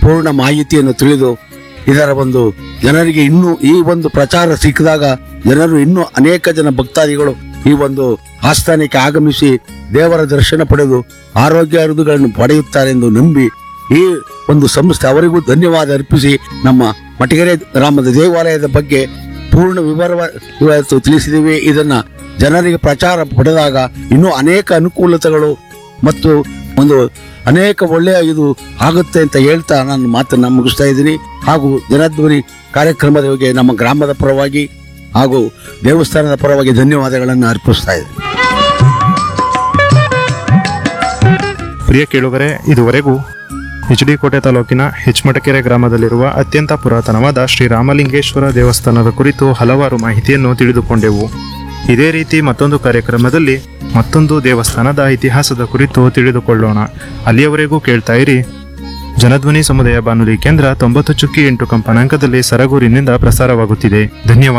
ಪೂರ್ಣ ಮಾಹಿತಿಯನ್ನು ತಿಳಿದು ಇದರ ಒಂದು ಜನರಿಗೆ ಇನ್ನೂ ಈ ಒಂದು ಪ್ರಚಾರ ಸಿಕ್ಕಿದಾಗ ಜನರು ಇನ್ನೂ ಅನೇಕ ಜನ ಭಕ್ತಾದಿಗಳು ಈ ಒಂದು ಆಸ್ಥಾನಕ್ಕೆ ಆಗಮಿಸಿ ದೇವರ ದರ್ಶನ ಪಡೆದು ಆರೋಗ್ಯ ಅರುದುಗಳನ್ನು ಪಡೆಯುತ್ತಾರೆಂದು ನಂಬಿ ಈ ಒಂದು ಸಂಸ್ಥೆ ಅವರಿಗೂ ಧನ್ಯವಾದ ಅರ್ಪಿಸಿ ನಮ್ಮ ಮಟಗೆರೆ ಗ್ರಾಮದ ದೇವಾಲಯದ ಬಗ್ಗೆ ಪೂರ್ಣ ವಿವರ ಇವತ್ತು ತಿಳಿಸಿದ್ದೀವಿ ಇದನ್ನ ಜನರಿಗೆ ಪ್ರಚಾರ ಪಡೆದಾಗ ಇನ್ನೂ ಅನೇಕ ಅನುಕೂಲತೆಗಳು ಮತ್ತು ಒಂದು ಅನೇಕ ಒಳ್ಳೆಯ ಇದು ಆಗುತ್ತೆ ಅಂತ ಹೇಳ್ತಾ ನಾನು ಮಾತನ್ನ ಮುಗಿಸ್ತಾ ಇದ್ದೀನಿ ಹಾಗೂ ಜನಧ್ವನಿ ಕಾರ್ಯಕ್ರಮದ ಬಗ್ಗೆ ನಮ್ಮ ಗ್ರಾಮದ ಪರವಾಗಿ ಹಾಗೂ ದೇವಸ್ಥಾನದ ಪರವಾಗಿ ಧನ್ಯವಾದಗಳನ್ನು ಅರ್ಪಿಸ್ತಾ ಇದ್ದೀನಿ ಪ್ರಿಯ ಕೇಳುಗರೆ ಇದುವರೆಗೂ ಎಚ್ ಡಿ ಕೋಟೆ ತಾಲೂಕಿನ ಹೆಚ್ಮಟಕೆರೆ ಗ್ರಾಮದಲ್ಲಿರುವ ಅತ್ಯಂತ ಪುರಾತನವಾದ ಶ್ರೀ ರಾಮಲಿಂಗೇಶ್ವರ ದೇವಸ್ಥಾನದ ಕುರಿತು ಹಲವಾರು ಮಾಹಿತಿಯನ್ನು ತಿಳಿದುಕೊಂಡೆವು ಇದೇ ರೀತಿ ಮತ್ತೊಂದು ಕಾರ್ಯಕ್ರಮದಲ್ಲಿ ಮತ್ತೊಂದು ದೇವಸ್ಥಾನದ ಇತಿಹಾಸದ ಕುರಿತು ತಿಳಿದುಕೊಳ್ಳೋಣ ಅಲ್ಲಿಯವರೆಗೂ ಕೇಳ್ತಾ ಇರಿ ಜನಧ್ವನಿ ಸಮುದಾಯ ಬಾನುಲಿ ಕೇಂದ್ರ ತೊಂಬತ್ತು ಚುಕ್ಕಿ ಎಂಟು ಕಂಪನಾಂಕದಲ್ಲಿ ಸರಗೂರಿನಿಂದ ಪ್ರಸಾರವಾಗುತ್ತಿದೆ ಧನ್ಯವಾದ